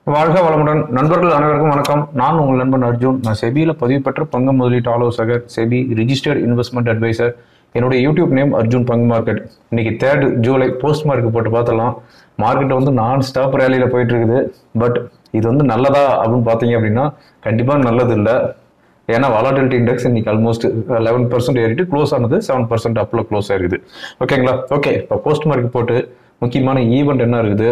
வாழ்க வளமுடன் நண்பர்கள் அனைவருக்கும் வணக்கம் நான் உங்கள் நண்பன் அர்ஜுன் நான் செபியில் பதிவு பெற்ற பங்கு முதலீட்டு ஆலோசகர் செபி ரிஜிஸ்டர்ட் இன்வெஸ்ட்மெண்ட் அட்வைசர் என்னுடைய யூடியூப் நேம் அர்ஜுன் பங்கு மார்க்கெட் இன்னைக்கு தேர்ட் ஜூலை போஸ்ட் மார்க்கெட் போட்டு பார்த்தலாம் மார்க்கெட் வந்து நான் ஸ்டாப் ரேலியில் போயிட்டு இருக்குது பட் இது வந்து நல்லதா அப்படின்னு பார்த்தீங்க அப்படின்னா கண்டிப்பாக நல்லது இல்லை ஏன்னா வாலாட்டிலிட்டி இண்டெக்ஸ் இன்னைக்கு ஆல்மோஸ்ட் லெவன் பர்சன்ட் ஏறிட்டு க்ளோஸ் ஆனது செவன் பர்சன்ட் அப்பில் க்ளோஸ் ஆயிருக்குது ஓகேங்களா ஓகே இப்போ போஸ்ட் மார்க்கெட் போட்டு முக்கியமான ஈவெண்ட் என்ன இருக்குது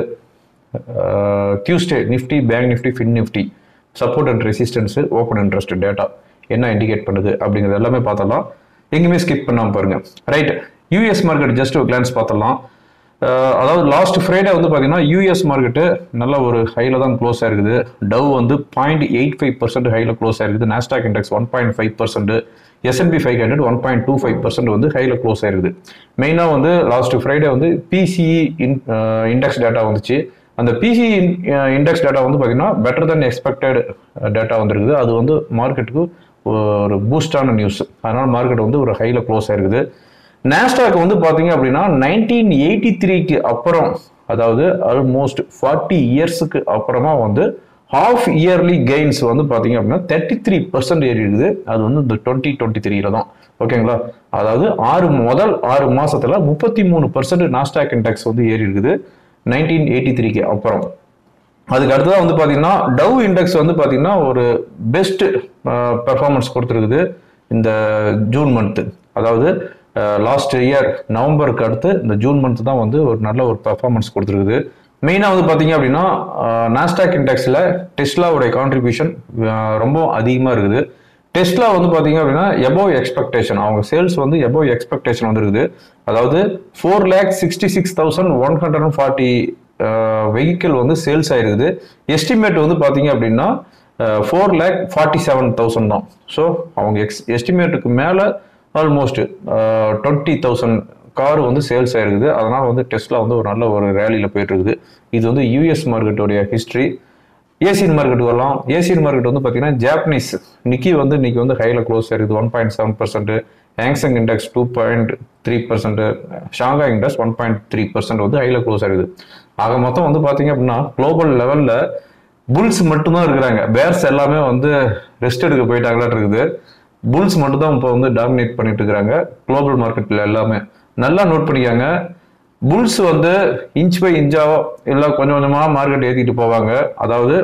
Tuesday Nifty bank Nifty fin Nifty support and resistance open interest data என்ன இண்டிகேட் பண்ணுது அப்படிங்கிறது எல்லாமே பார்த்தலாம் எங்கேயுமே ஸ்கிப் பண்ணாமல் பாருங்க ரைட் யூஎஸ் மார்க்கெட் ஜஸ்ட் ஒரு கிளான்ஸ் பார்த்தலாம் அஹ் அதாவது லாஸ்ட் ஃப்ரைடே வந்து பார்த்தீங்கன்னா யூஎஸ் மார்க்கெட்டு நல்ல ஒரு ஹைல தான் க்ளோஸ் ஆயிருக்குது டவ் வந்து பாயிண்ட் எயிட் ஃபைவ் பர்சன்ட் ஹைல க்ளோஸ் ஆயிருக்குது Nasdaq index one point five percent S&P five hundred one point two five percent வந்து ஹைல க்ளோஸ் ஆயிருக்குது மெயினாக வந்து லாஸ்ட் ஃப்ரைடே வந்து பிசிஇ இண்டெக்ஸ் டேட்டா வந்துச்சு அந்த பிசி இண்டெக்ஸ் டேட்டா வந்து பார்த்தீங்கன்னா பெட்டர் தென் எக்ஸ்பெக்டட் டேட்டா வந்துருக்குது அது வந்து மார்க்கெட்டுக்கு ஒரு பூஸ்டான நியூஸ் அதனால மார்க்கெட் வந்து ஒரு ஹைல க்ளோஸ் ஆயிருக்குது நாஸ்டாக் வந்து பார்த்தீங்க அப்படின்னா நைன்டீன் எயிட்டி த்ரீக்கு அப்புறம் அதாவது ஆல்மோஸ்ட் ஃபார்ட்டி இயர்ஸுக்கு அப்புறமா வந்து ஹாஃப் இயர்லி கெயின்ஸ் வந்து பார்த்தீங்க அப்படின்னா தேர்ட்டி த்ரீ பர்சன்ட் ஏறி இருக்குது அது வந்து இந்த டுவெண்ட்டி டுவெண்ட்டி த்ரீல தான் ஓகேங்களா அதாவது ஆறு முதல் ஆறு மாசத்துல முப்பத்தி மூணு பர்சன்ட் நாஸ்டாக் இண்டெக்ஸ் வந்து ஏறி இருக்குது நைன்டீன் எயிட்டி த்ரீக்கு அப்புறம் அதுக்கு அடுத்ததான் வந்து பார்த்தீங்கன்னா டவ் இண்டெக்ஸ் வந்து பார்த்தீங்கன்னா ஒரு பெஸ்ட் பெர்ஃபார்மன்ஸ் கொடுத்துருக்குது இந்த ஜூன் மந்த்து அதாவது லாஸ்ட் இயர் நவம்பருக்கு அடுத்து இந்த ஜூன் மந்த் தான் வந்து ஒரு நல்ல ஒரு பெர்ஃபார்மன்ஸ் கொடுத்துருக்குது மெயினாக வந்து பார்த்தீங்க அப்படின்னா நாஸ்டாக் இண்டெக்ஸில் டெஸ்லாவுடைய கான்ட்ரிபியூஷன் ரொம்ப அதிகமாக இருக்குது டெஸ்ட்லா வந்து பார்த்தீங்க அப்படின்னா எபோவ் எக்ஸ்பெக்டேஷன் அவங்க சேல்ஸ் வந்து எபோவ் எக்ஸ்பெக்டேஷன் வந்துருக்குது அதாவது four lakh sixty six thousand one hundred and forty vehicle வந்து சேல்ஸ் ஆயிருக்குது எஸ்டிமேட் வந்து பார்த்தீங்க அப்படின்னா four lakh forty seven thousand தான் ஸோ அவங்க எக்ஸ் எஸ்டிமேட்டுக்கு மேலே ஆல்மோஸ்ட் டுவெண்ட்டி தௌசண்ட் கார் வந்து சேல்ஸ் ஆயிருக்குது அதனால் வந்து டெஸ்ட்லா வந்து ஒரு நல்ல ஒரு ரேலியில் போயிட்டு இருக்குது இது வந்து யூஎஸ் மார்க்கெட்டோடைய ஹிஸ்ட்ரி ஏசியன் மார்க்கெட் வரலாம் ஏசியன் மார்க்கெட் வந்து பார்த்தீங்கன்னா ஜாப்பனீஸ் நிக்கி வந்து இன்னைக்கு வந்து ஹையில் க்ளோஸ் ஆயிருக்குது one point seven percent Hang Seng index two point three percent Shanghai index one point three percent வந்து ஹையில் க்ளோஸ் ஆயிருக்குது ஆக மொத்தம் வந்து பார்த்தீங்க அப்படின்னா குளோபல் லெவலில் புல்ஸ் மட்டும்தான் இருக்கிறாங்க பேர்ஸ் எல்லாமே வந்து ரெஸ்ட் எடுக்க போயிட்டாங்களாட்டு இருக்குது புல்ஸ் மட்டும் தான் இப்போ வந்து டாமினேட் பண்ணிட்டு இருக்கிறாங்க குளோபல் மார்க்கெட்டில் எல்லாமே நல்லா நோட் பண்ணிக்காங்க புல்ஸ் வந்து இன்ச் பை இன்ச்சாவோ இல்லை கொஞ்சம் கொஞ்சமாக மார்க்கெட் ஏற்றிட்டு போவாங்க அதாவது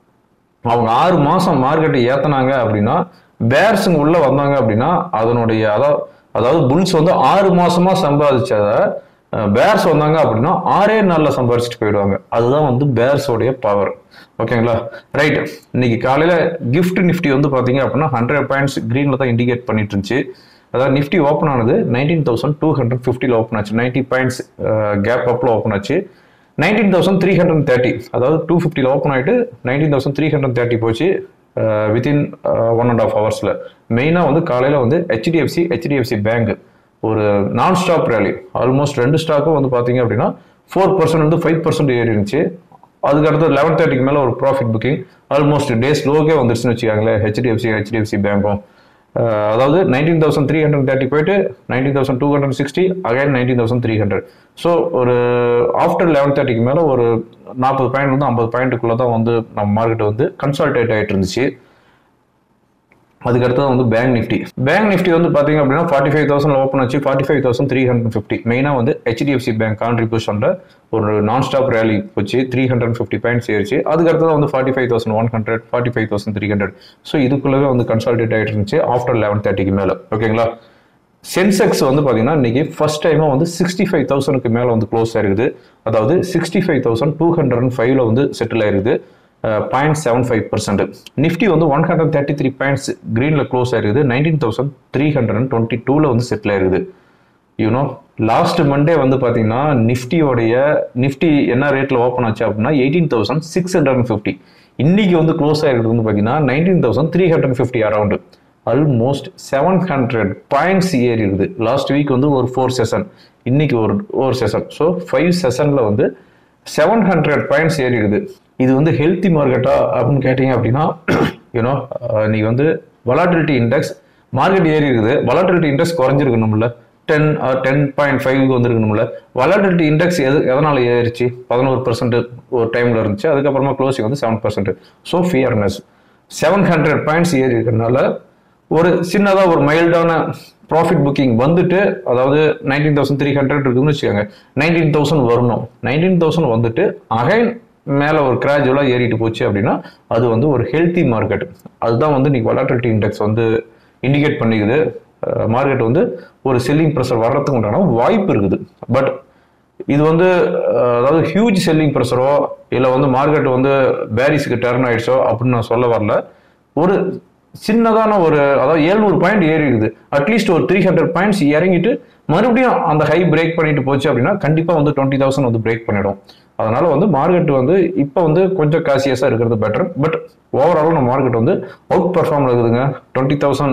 அவங்க ஆறு மாதம் மார்க்கெட்டை ஏற்றினாங்க அப்படின்னா பேர்ஸுங்க உள்ள வந்தாங்க அப்படின்னா அதனுடைய அதாவது அதாவது புல்ஸ் வந்து ஆறு மாசமா சம்பாதிச்சத பேர்ஸ் வந்தாங்க அப்படின்னா ஆறே நாளில் சம்பாதிச்சுட்டு போயிடுவாங்க அதுதான் வந்து பேர்ஸோடைய பவர் ஓகேங்களா ரைட் இன்னைக்கு காலையில கிஃப்ட் நிஃப்டி வந்து பாத்தீங்க அப்படின்னா ஹண்ட்ரட் பாயிண்ட்ஸ் கிரீன்ல தான் இண்டிகேட் பண்ணிட்டு இருந்துச்சு அதாவது நிஃப்டி ஓப்பன் ஆனது நைன்டீன் தௌசண்ட் டூ ஹண்ட்ரட் ஃபிஃப்டியில் ஓப்பன் ஆச்சு நைன்டி பாயிண்ட்ஸ் கேப் அப்பில் ஓப்பன் ஆச்சு nineteen thousand three hundred thirty அதாவது டூ ஃபிஃப்டியில் ஓப்பன் ஆகிட்டு nineteen thousand three hundred thirty போச்சு வித்தின் ஒன் அண்ட் ஆஃப் ஹவர்ஸில் மெயினாக வந்து காலையில் வந்து ஹெச்டிஎஃப்சி ஹெச்டிஎஃப்சி பேங்க் ஒரு நான் ஸ்டாப் ரேலி ஆல்மோஸ்ட் ரெண்டு ஸ்டாக்கும் வந்து பார்த்தீங்க அப்படின்னா ஃபோர் பர்சன்ட் வந்து ஃபைவ் பர்சன்ட் ஏறி இருந்துச்சு அதுக்கு அடுத்து லெவன் தேர்ட்டிக்கு மேலே ஒரு ப்ராஃபிட் புக்கிங் ஆல்மோஸ்ட் டேஸ் லோகே வந்துருச்சுன்னு வச்சுக்காங்களேன் ஹெச்டிஎஃப்சி ஹெச்டிஎஃப்சி பேங்க்கும் அதாவது nineteen thousand three hundred thirty போயிட்டு nineteen thousand two hundred sixty again nineteen thousand three hundred so ஒரு ஆஃப்டர் லெவன் தேர்ட்டிக்கு மேலே ஒரு நாற்பது பாயிண்ட் வந்து ஐம்பது பாயிண்ட்டுக்குள்ளே தான் வந்து நம்ம மார்க்கெட் வந்து கன்சால்டேட் ஆகிட்டு இருந்துச்சு அதுக்கடுத்து வந்து பேங்க் நிஃப்டி பேங்க் நிஃப்டி வந்து பார்த்தீங்க அப்படின்னா ஃபார்ட்டி ஃபைவ் தௌசண்ட் ஓப்பன் ஆச்சு forty five thousand three hundred fifty மெயினாக வந்து ஹெச்டிஎஃப்சி பேங்க் கான்ட்ரிபியூஷனில் ஒரு நான் ஸ்டாப் ரேலி போச்சு த்ரீ ஹண்ட்ரட் ஃபிஃப்டி பாயிண்ட்ஸ் ஏறிச்சு அதுக்கடுத்து வந்து forty five thousand one hundred forty five thousand three hundred so இதுக்குள்ளவே வந்து கன்சால்டேட் ஆகிட்டு இருந்துச்சு ஆஃப்டர் லெவன் தேர்ட்டிக்கு மேலே ஓகேங்களா சென்செக்ஸ் வந்து பார்த்தீங்கன்னா இன்னைக்கு ஃபர்ஸ்ட் டைமாக வந்து சிக்ஸ்டி ஃபைவ் தௌசண்ட்க்கு மேலே வந்து க்ளோஸ் ஆயிருக்குது அதாவது sixty five thousand two hundred and ஃபைவ்ல வந்து செட்டில் ஆயிருக்குது point seven five percent Nifty வந்து one hundred thirty three points க்ரீனில் க்ளோஸ் ஆயிருக்குது nineteen thousand three hundred and twenty டூவில் வந்து செட்டில் ஆயிருக்குது யூனோ லாஸ்ட் மண்டே வந்து பார்த்தீங்கன்னா நிஃப்டியோடைய நிஃப்டி என்ன ரேட்டில் ஓப்பன் ஆச்சு அப்படின்னா eighteen thousand six hundred and fifty இன்னைக்கு வந்து க்ளோஸ் ஆயிருக்கிறது வந்து பார்த்தீங்கன்னா nineteen thousand three hundred fifty around almost seven hundred points ஏறி இருக்குது லாஸ்ட் வீக் வந்து ஒரு ஃபோர் செஷன் இன்னைக்கு ஒரு ஒரு செஷன் ஸோ ஃபைவ் செஷனில் வந்து செவன் ஹண்ட்ரட் பாயிண்ட்ஸ் ஏறி இருக்குது இது வந்து ஹெல்த்தி மார்க்கெட்டா அப்படின்னு கேட்டீங்க அப்படின்னா யூனோ இன்னைக்கு வந்து வலாட்டிலிட்டி இண்டெக்ஸ் மார்க்கெட் ஏறி இருக்குது வலாட்டிலிட்டி இண்டெக்ஸ் குறைஞ்சிருக்கு நம்மள டென் டென் பாயிண்ட் ஃபைவ்க்கு வந்துருக்கணும்ல வலாட்டிலிட்டி இண்டெக்ஸ் எது எதனால் ஏறிச்சு பதினோரு பர்சன்ட் ஒரு டைமில் இருந்துச்சு அதுக்கப்புறமா க்ளோசிங் வந்து செவன் பர்சன்ட் ஸோ ஃபியர்னஸ் செவன் ஹண்ட்ரட் பாயிண்ட்ஸ் ஏறி இருக்கிறதுனால ஒரு சின்னதாக ஒரு மைல்டான ப்ராஃபிட் புக்கிங் வந்துட்டு அதாவது நைன்டீன் தௌசண்ட் த்ரீ ஹண்ட்ரட் இருக்குன்னு வச்சுக்கோங்க நைன்டீன் தௌசண்ட் வரணும் நைன்டீன் தௌசண்ட் வந்துட்டு அகைன் மேலே ஒரு கிராஜுவலாக ஏறிட்டு போச்சு அப்படின்னா அது வந்து ஒரு ஹெல்த்தி மார்க்கெட் அதுதான் வந்து இன்னைக்கு வலாட்டிலிட்டி இண்டெக்ஸ் வந்து இண்டிகேட் பண்ணிக்குது மார்க்கெட் வந்து ஒரு செல்லிங் ப்ரெஷர் வர்றதுக்கு உண்டான வாய்ப்பு இருக்குது பட் இது வந்து அஹ், அதாவது ஹியூஜ் செல்லிங் ப்ரெஷரோ இல்லை வந்து மார்க்கெட் வந்து பேரிஸுக்கு டர்ன் ஆயிடுச்சோ அப்படின்னு நான் சொல்ல வரல ஒரு சின்னதான ஒரு அதாவது ஏழ்நூறு பாயிண்ட் ஏறி இருக்குது அட்லீஸ்ட் ஒரு த்ரீ ஹண்ட்ரட் பாயிண்ட்ஸ் இறங்கிட்டு மறுபடியும் அந்த ஹை பிரேக் பண்ணிட்டு போச்சு அப்படின்னா கண்டிப்பாக வந்து டுவெண்ட்டி தௌசண்ட் வந்து பிரேக் பண்ணிடும் அதனால வந்து மார்க்கெட் வந்து இப்போ வந்து கொஞ்சம் காசியஸாக இருக்கிறது பெட்டர் பட் ஓவரால் நம்ம மார்க்கெட் வந்து அவுட் பர்ஃபார்ம் இருக்குதுங்க twenty thousand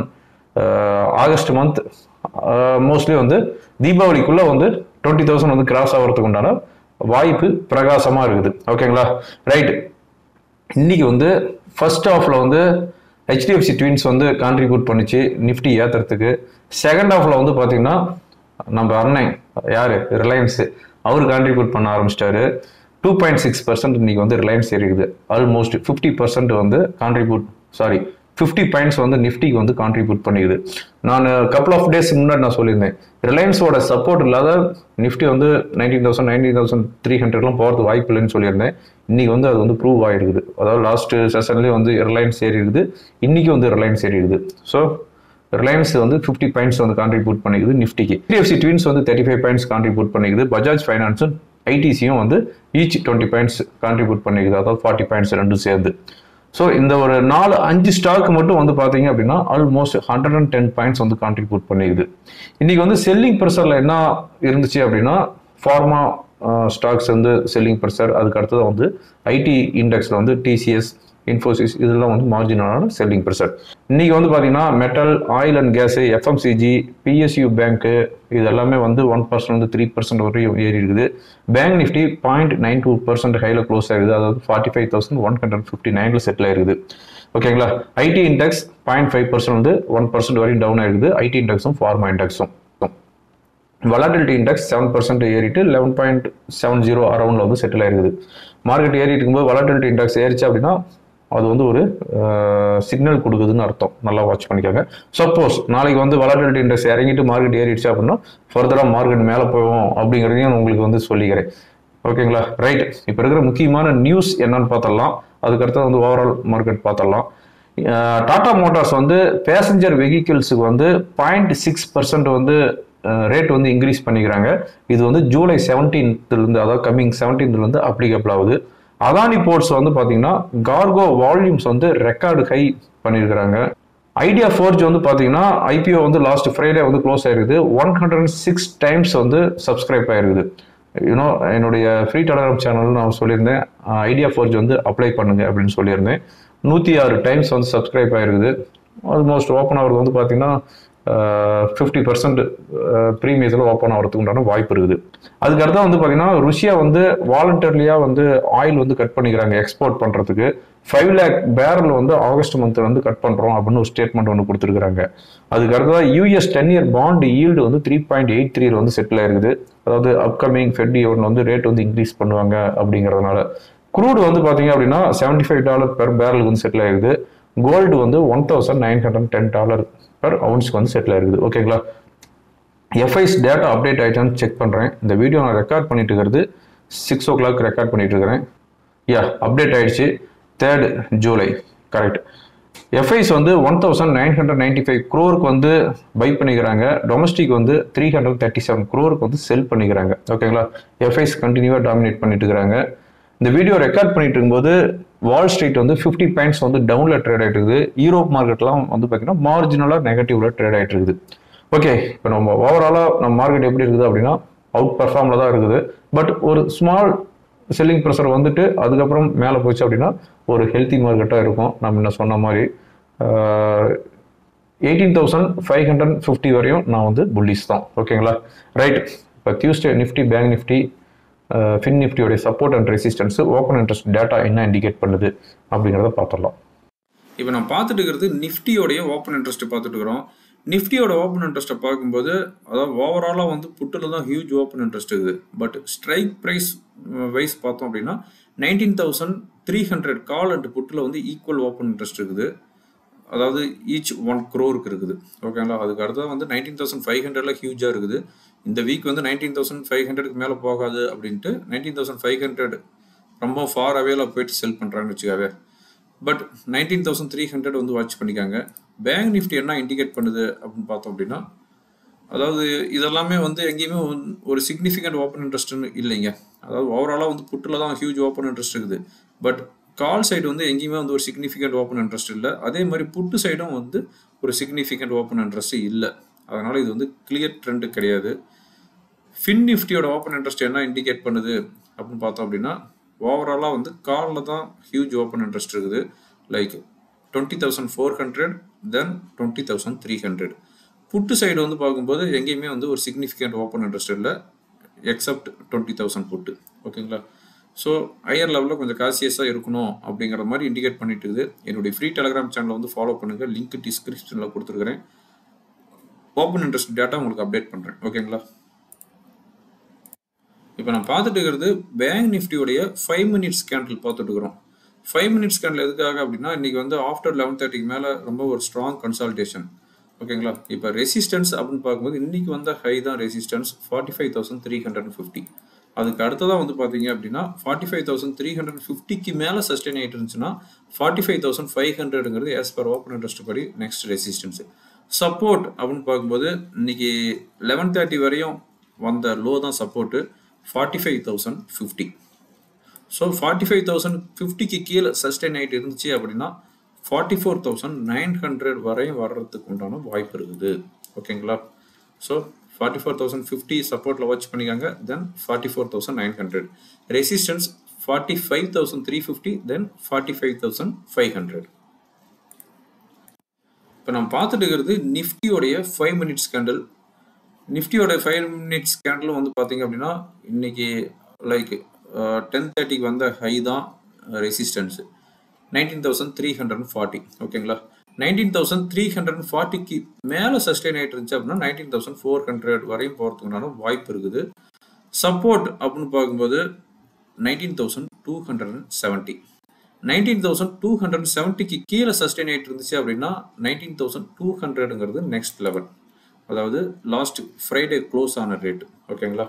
August month mostly வந்து தீபாவளிக்குள்ள வந்து டுவெண்ட்டி தௌசண்ட் வந்து கிராஸ் ஆகிறதுக்கு உண்டான வாய்ப்பு பிரகாசமாக இருக்குது ஓகேங்களா ரைட் இன்னைக்கு வந்து ஃபர்ஸ்ட் ஹாஃப்ல வந்து ஹெச்டிஎஃப்சி ட்வின்ஸ் வந்து கான்ட்ரிபியூட் பண்ணிச்சு நிஃப்டி ஏத்துறதுக்கு செகண்ட் ஹாஃப்ல வந்து பாத்தீங்கன்னா நம்ம அண்ணன் யாரு ரிலையன்ஸ் அவர் கான்ட்ரிபியூட் பண்ண ஆரம்பிச்சிட்டாரு டூ பாயிண்ட் சிக்ஸ் பர்சன்ட் இன்னைக்கு வந்து ரிலையன்ஸ் ஏறிக்குது ஆல்மோஸ்ட் ஃபிஃப்டி பர்சன்ட் வந்து கான்ட்ரிபியூட் சாரி ஃபிஃப்டி பாயிண்ட்ஸ் வந்து நிஃப்டிக்கு வந்து கான்ட்ரிபியூட் பண்ணிக்குது நான் கப்பல் ஆஃப் டேஸ் முன்னாடி நான் சொல்லியிருந்தேன் ரிலையன்ஸோட சப்போர்ட் இல்லாத நிஃப்டி வந்து nineteen thousand nineteen thousand three ஹண்ட்ரட்லாம் போகிறது வாய்ப்பு இல்லைன்னு சொல்லியிருந்தேன் இன்னைக்கு வந்து அது வந்து ப்ரூவ் ஆகிருக்குது அதாவது லாஸ்ட் செஷன்லேயே வந்து ரிலையன்ஸ் ஏறி இருக்குது இன்னைக்கு வந்து ரிலையன்ஸ் ஏறி இருக்குது ஸோ ரிலையன்ஸ் வந்து ஃபிஃப்டி பாயிண்ட்ஸ் வந்து கான்ட்ரிபியூட் பண்ணிக்குது நிஃப்டிக்கு HDFC ட்வின்ஸ் வந்து தேர்ட்டி ஃபைவ் பாயிண்ட்ஸ் கான்ட்ரிபியூட் பண்ணிக்குது பஜாஜ் ஃபைனான்ஸும் ஐடிசியும் வந்து ஈச் டுவெண்ட்டி பாயிண்ட்ஸ் கான்ட்ரிபியூட் பண்ணிக்குது அதாவது ஃபார்ட்டி பாயிண்ட்ஸ் ரெண்டும் சேர்ந்து ஸோ இந்த ஒரு நாலு அஞ்சு ஸ்டாக் மட்டும் வந்து பார்த்தீங்க அப்படின்னா almost hundred and ten points வந்து கான்ட்ரிபியூட் பண்ணிக்குது இன்னைக்கு வந்து செல்லிங் ப்ரெஷரில் என்ன இருந்துச்சு அப்படின்னா ஃபார்மா ஸ்டாக்ஸ் வந்து செல்லிங் ப்ரெஷர் அதுக்கு அடுத்தது வந்து ஐடி இண்டெக்ஸில் வந்து டிசிஎஸ் இன்ஃபோசிஸ் இதெல்லாம் வந்து மார்ஜினலான செல்லிங் ப்ரெஷர் இன்னைக்கு வந்து பார்த்தீங்கன்னா metal oil and gas FMCG PSU bank இது எல்லாமே வந்து ஒன் பர்சன்ட் வந்து த்ரீ பர்சன்ட் வரையும் ஏறி இருக்குது bank Nifty point nine two percent ஹைல க்ளோஸ் ஆயிருது அதாவது forty five thousand one hundred fifty நைன்ல செட்டில் ஆயிருக்குது ஓகேங்களா IT index point five percent வந்து ஒன் பர்சன்ட் வரையும் டவுன் ஆயிருக்குது ஐடி இண்டெக்ஸும் ஃபார்மா இண்டெக்ஸும் வலாட்டிலிட்டி இண்டெக்ஸ் செவன் பர்சன்ட் ஏறிட்டு லெவன் பாயிண்ட் செவன் ஜீரோ அரௌண்டில் வந்து செட்டில் ஆயிருக்குது மார்க்கெட் ஏறிட்டு இருக்கும்போது வலாட்டிலிட்டி இண்டெக்ஸ் ஏறிச்சு அப்படின்னா அது வந்து ஒரு சிக்னல் கொடுக்குதுன்னு அர்த்தம் நல்லா வாட்ச் பண்ணிக்கோங்க சப்போஸ் நாளைக்கு வந்து வலாட்டிலிட்டி இண்டெக்ஸ் இறங்கிட்டு மார்க்கெட் ஏறிடுச்சு அப்படின்னா ஃபர்தராக மார்க்கெட் மேலே போவோம் அப்படிங்கிறதையும் உங்களுக்கு வந்து சொல்லிக்கிறேன் ஓகேங்களா ரைட் இப்போ இருக்கிற முக்கியமான நியூஸ் என்னன்னு பார்த்தரலாம் அதுக்கடுத்து வந்து ஓவரால் மார்க்கெட் பார்த்தரலாம் டாடா மோட்டார்ஸ் வந்து பேசஞ்சர் வெஹிக்கிள்ஸுக்கு வந்து பாயிண்ட் சிக்ஸ் பர்சன்ட் வந்து ரேட் வந்து இன்க்ரீஸ் பண்ணிக்கிறாங்க இது வந்து ஜூலை செவன்டீன்த்லேருந்து அதாவது கம்மிங் செவன்டீன்த்லேருந்து அப்ளிகபிள் ஆகுது அதானி போர்ட்ஸ் வந்து பார்த்தீங்கன்னா கார்கோ வால்யூம்ஸ் வந்து ரெக்கார்டு ஹை பண்ணியிருக்கிறாங்க ஐடியா ஃபோர்ஜ் வந்து பார்த்தீங்கன்னா ஐபிஓ வந்து லாஸ்ட் ஃப்ரைடே வந்து க்ளோஸ் ஆயிருக்குது ஒன் ஹண்ட்ரட் சிக்ஸ் டைம்ஸ் வந்து சப்ஸ்கிரைப் ஆயிருக்குது யூனோ என்னுடைய ஃப்ரீ டெலகிராம் சேனல் நான் சொல்லியிருந்தேன் ஐடியா ஃபோர்ஜ் வந்து அப்ளை பண்ணுங்க அப்படின்னு சொல்லியிருந்தேன் நூற்றி ஆறு டைம்ஸ் வந்து சப்ஸ்கிரைப் ஆயிருக்குது ஆல்மோஸ்ட் ஓப்பன் ஆகிறது வந்து பார்த்தீங்கன்னா ஃபிஃப்டி பர்சன்ட் ப்ரீமியஸில் ஓப்பன் ஆகிறதுக்கு உண்டான வாய்ப்பு இருக்குது அதுக்கடுத்து வந்து பார்த்தீங்கன்னா ருஷ்யா வந்து வாலண்டர்லியாக வந்து ஆயில் வந்து கட் பண்ணிக்கிறாங்க எக்ஸ்போர்ட் பண்ணுறதுக்கு ஃபைவ் லேக் பேரல் வந்து ஆகஸ்ட் மந்த் வந்து கட் பண்ணுறோம் அப்படின்னு ஒரு ஸ்டேட்மெண்ட் ஒன்று கொடுத்துருக்காங்க அதுக்கு அடுத்ததாக US ten year bond yield வந்து த்ரீ பாயிண்ட் எயிட் த்ரீ வந்து செட்டில் ஆயிருக்குது அதாவது அப்கமிங் ஃபெட் ஒன்று வந்து ரேட் வந்து இன்க்ரீஸ் பண்ணுவாங்க அப்படிங்கிறதுனால குரூடு வந்து பார்த்தீங்க அப்படின்னா செவன்டி ஃபைவ் டாலர் பெர் பேரலுக்கு வந்து செட்டில் ஆயிருக்குது கோல்டு வந்து one thousand nine hundred ten dollar per அவுன்ஸ்க்கு வந்து செட்டில் ஆயிருக்குது ஓகேங்களா எஃப்ஐஸ் டேட்டா அப்டேட் ஆயிட்டான்னு செக் பண்ணுறேன் இந்த வீடியோ நான் ரெக்கார்ட் பண்ணிட்டு இருக்கிறது சிக்ஸ் ஓ கிளாக் ரெக்கார்ட் பண்ணிட்டு இருக்கிறேன் யா அப்டேட் ஆயிடுச்சு தேர்ட் ஜூலை கரெக்ட் எஃப்ஐஸ் வந்து one thousand nine hundred ninety five க்ரோருக்கு வந்து பை பண்ணிக்கிறாங்க டொமஸ்டிக் வந்து த்ரீ ஹண்ட்ரட் தேர்ட்டி செவன் க்ரோருக்கு வந்து செல் பண்ணிக்கிறாங்க ஓகேங்களா எஃப்ஐஸ் கண்டினியூவாக டாமினேட் பண்ணிட்டு இருக்கிறாங்க இந்த வீடியோ ரெக்கார்ட் பண்ணிட்டு இருக்கும்போது வால் ஸ்ட்ரீட் வந்து ஃபிஃப்டி பாயிண்ட்ஸ் வந்து டவுனில் ட்ரேட் ஆகிட்டு இருக்குது யூரோப் மார்க்கெட்லாம் வந்து பார்த்தீங்கன்னா மார்ஜினலாக நெகட்டிவ்ல ட்ரேட் ஆகிட்டு இருக்குது ஓகே இப்போ நம்ம ஓவராலாக நம்ம மார்க்கெட் எப்படி இருக்குது அப்படின்னா அவுட் பர்ஃபார்மில் தான் இருக்குது பட் ஒரு ஸ்மால் செல்லிங் ப்ரெஷர் வந்துட்டு அதுக்கப்புறம் மேலே போச்சு அப்படின்னா ஒரு ஹெல்த்தி மார்க்கெட்டாக இருக்கும் நம்ம என்ன சொன்ன மாதிரி eighteen thousand five hundred fifty வரையும் நான் வந்து புல்லிஸ் தான் ஓகேங்களா ரைட் இப்போ Tuesday Nifty bank Nifty fin நிஃப்டியோடைய support and resistance open interest data என்ன இண்டிகேட் பண்ணுது அப்படிங்கிறத பார்த்துடலாம் இப்போ நான் பார்த்துட்டு இருக்கிறது நிஃப்டியோடைய ஓப்பன் இன்ட்ரெஸ்ட் பார்த்துட்டு இருக்கிறோம் நிஃப்டியோட ஓப்பன் இன்ட்ரெஸ்ட்டை பார்க்கும்போது அதாவது ஓவராலாக வந்து புட்டில் தான் ஹியூஜ் ஓப்பன் இன்ட்ரெஸ்ட் இருக்குது பட் ஸ்ட்ரைக் ப்ரைஸ் வைஸ் பார்த்தோம் அப்படின்னா nineteen thousand three hundred call and புட்டில் வந்து ஈக்குவல் ஓப்பன் இன்ட்ரெஸ்ட் இருக்குது அதாவது ஈச் ஒன் க்ரோருக்கு இருக்குது ஓகேங்களா அதுக்கு அடுத்தது வந்து நைன்டீன் தௌசண்ட் ஃபைவ் ஹண்ட்ரட்ல ஹியூஜாக இருக்குது இந்த வீக் வந்து நைன்டீன் தௌசண்ட் ஃபைவ் ஹண்ட்ரடுக்கு மேலே போகாது அப்படின்ட்டு நைன்டீன் தௌசண்ட் ஃபைவ் ஹண்ட்ரட் ரொம்ப ஃபார் அவேல போயிட்டு செல் பண்ணுறாங்கன்னு வச்சுக்காவே but nineteen thousand three hundred வந்து வாட்ச் பண்ணிக்காங்க பேங்க் நிஃப்டி என்ன இண்டிகேட் பண்ணுது அப்படின்னு பார்த்தோம் அப்படின்னா அதாவது இதெல்லாமே வந்து எங்கேயுமே வந்து ஒரு சிக்னிஃபிகண்ட் ஓப்பன் இன்ட்ரெஸ்ட்னு இல்லைங்க அதாவது ஓவராலாக வந்து புட்டில் தான் ஹியூஜ் ஓப்பன் இன்ட்ரெஸ்ட் இருக்குது பட் கால் சைடு வந்து எங்கேயுமே வந்து ஒரு சிக்னிஃபிகண்ட் ஓப்பன் இன்ட்ரெஸ்ட் இல்லை அதே மாதிரி புட்டு சைடும் வந்து ஒரு சிக்னிஃபிகண்ட் ஓப்பன் இன்ட்ரெஸ்ட் இல்லை அதனால் இது வந்து கிளியர் ட்ரெண்டு கிடையாது ஃபின் நிஃப்டியோட ஓப்பன் இன்ட்ரெஸ்ட் என்ன இண்டிகேட் பண்ணுது அப்படின்னு பார்த்தோம் அப்படின்னா ஓவராலாக வந்து காலில் தான் ஹியூஜ் ஓப்பன் இன்ட்ரெஸ்ட் இருக்குது like twenty thousand four hundred then twenty thousand three hundred put side வந்து பார்க்கும்போது எங்கேயுமே வந்து ஒரு சிக்னிஃபிகண்ட் ஓப்பன் இன்ட்ரெஸ்ட் இல்லை எக்ஸப்ட் டுவெண்ட்டி தௌசண்ட் புட்டு ஓகேங்களா ஸோ ஹையர் லெவலில் கொஞ்சம் காசியஸாக இருக்கணும் அப்படிங்கிற மாதிரி இண்டிகேட் பண்ணிட்டு இருக்குது என்னுடைய ஃப்ரீ டெலிகிராம் சேனலை வந்து ஃபாலோ பண்ணுங்கள் லிங்க் டிஸ்கிரிப்ஷனில் கொடுத்துருக்குறேன் ஓப்பன் இன்ட்ரெஸ்ட் டேட்டா உங்களுக்கு அப்டேட் பண்ணுறேன் ஓகேங்களா இப்போ நான் பார்த்துட்டு இருக்கிறது பேங்க் நிஃப்டியோடைய ஃபைவ் மினிட்ஸ் கேண்டில் பார்த்துட்டு இருக்கிறோம் ஃபைவ் மினிட்ஸ் கேண்டில் எதுக்காக அப்படின்னா இன்னைக்கு வந்து ஆஃப்டர் லெவன் தேர்ட்டிக்கு மேலே ரொம்ப ஒரு ஸ்ட்ராங் கன்சல்டேஷன் ஓகேங்களா இப்போ ரெசிஸ்டன்ஸ் அப்படின்னு பார்க்கும்போது இன்னைக்கு வந்த ஹை தான் resistance forty five thousand three hundred fifty அதுக்கு அடுத்ததாக வந்து பார்த்தீங்க அப்படின்னா forty five thousand three hundred ஃபிஃப்டிக்கு மேலே சஸ்டெயின் ஆகிட்டு இருந்துச்சுன்னா ஃபார்ட்டி ஃபைவ் தௌசண்ட் ஃபைவ் ஹண்ட்ரடுங்கிறது ஆஸ் பர் ஓப்பன் இன்ட்ரெஸ்ட் படி நெக்ஸ்ட் ரெசிஸ்டன்ஸ் சப்போர்ட் அப்படின்னு பார்க்கும்போது இன்னைக்கு லெவன் தேர்ட்டி வரையும் வந்த லோ தான் support forty five thousand fifty so forty five thousand ஃபிஃப்டிக்கு கீழே சஸ்டெயின் ஆகிட்டு இருந்துச்சு அப்படின்னா forty four thousand nine hundred வரையும் வர்றதுக்கு உண்டான வாய்ப்பு இருக்குது ஓகேங்களா so forty four thousand fifty சப்போர்ட்டில் வாட்ச் பண்ணிக்காங்க then forty four thousand nine hundred resistance forty five thousand three fifty then forty five thousand five hundred இப்போ நம்ம பார்த்துட்டு இருக்கிறது நிஃப்டியோடைய ஃபைவ் மினிட்ஸ் கேண்டில் நிஃப்டியோட ஃபைவ் மினிட்ஸ் கேண்டிலும் வந்து பார்த்தீங்க அப்படின்னா இன்னைக்கு லைக் டென் தேர்ட்டிக்கு வந்த ஹை தான் resistance nineteen thousand three hundred forty ஓகேங்களா நைன்டீன் தௌசண்ட் த்ரீ ஹண்ட்ரட் ஃபார்ட்டிக்கு மேலே சஸ்டெயின் ஆகிட்டு இருந்துச்சு அப்படின்னா நைன்டீன் தௌசண்ட் ஃபோர் ஹண்ட்ரட் வரையும் போகிறதுக்குண்டான வாய்ப்பு இருக்குது சப்போர்ட் அப்படின்னு பார்க்கும்போது nineteen thousand two hundred seventy nineteen thousand two hundred செவன்ட்டிக்கு கீழே சஸ்டெயின் ஆகிட்டு இருந்துச்சு அப்படின்னா நைன்டீன் தௌசண்ட் டூ ஹண்ட்ரடுங்கிறது நெக்ஸ்ட் லெவல் அதாவது லாஸ்ட் ஃப்ரைடே க்ளோஸ் ஆன ரேட் ஓகேங்களா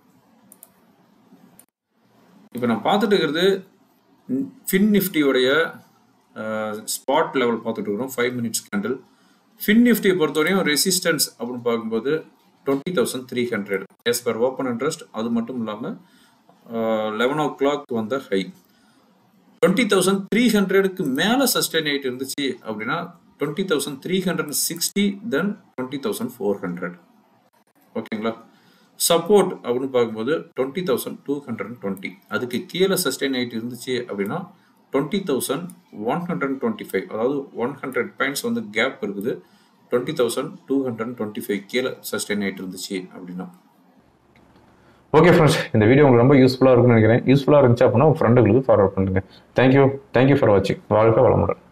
இப்போ நான் பார்த்துட்டு இருக்கிறது ஃபின் நிஃப்டியோடைய ஸ்பாட் லெவல் பார்த்துட்டு இருக்கிறோம் ஃபைவ் மினிட்ஸ் கேண்டில் ஃபின் நிஃப்டியை பொறுத்தவரையும் ரெசிஸ்டன்ஸ் அப்படின்னு பார்க்கும்போது twenty thousand three hundred as per open interest அது மட்டும் இல்லாமல் லெவன் ஓ கிளாக் வந்த ஹை டுவெண்ட்டி தௌசண்ட் த்ரீ ஹண்ட்ரடுக்கு மேலே சஸ்டெயின் ஆகிட்டு இருந்துச்சு அப்படின்னா twenty thousand three hundred sixty then twenty thousand four hundred ஓகேங்களா சப்போர்ட் அப்படின்னு பார்க்கும்போது twenty thousand two hundred twenty அதுக்கு கீழே சஸ்டெயின் ஆகிட்டு இருந்துச்சு அப்படின்னா twenty thousand one hundred twenty five அதாவது ஒன் ஹண்ட்ரட் பாயிண்ட்ஸ் வந்து கேப் இருக்குது twenty thousand two hundred twenty five கீழே சஸ்டெயின் ஆகிட்டு இருந்துச்சு அப்படின்னா ஓகே ஃப்ரெண்ட்ஸ் இந்த வீடியோ உங்களுக்கு ரொம்ப யூஸ்ஃபுல்லாக இருக்கும்னு நினைக்கிறேன் யூஸ்ஃபுல்லாக இருந்துச்சு அப்படின்னா உங்கள் ஃப்ரெண்டுகளுக்கு ஃபார்வர்ட் பண்ணுங்க தேங்க்யூ தேங்க்யூ ஃபார் வாட்சிங் வாழ்க்கை வளமுடன்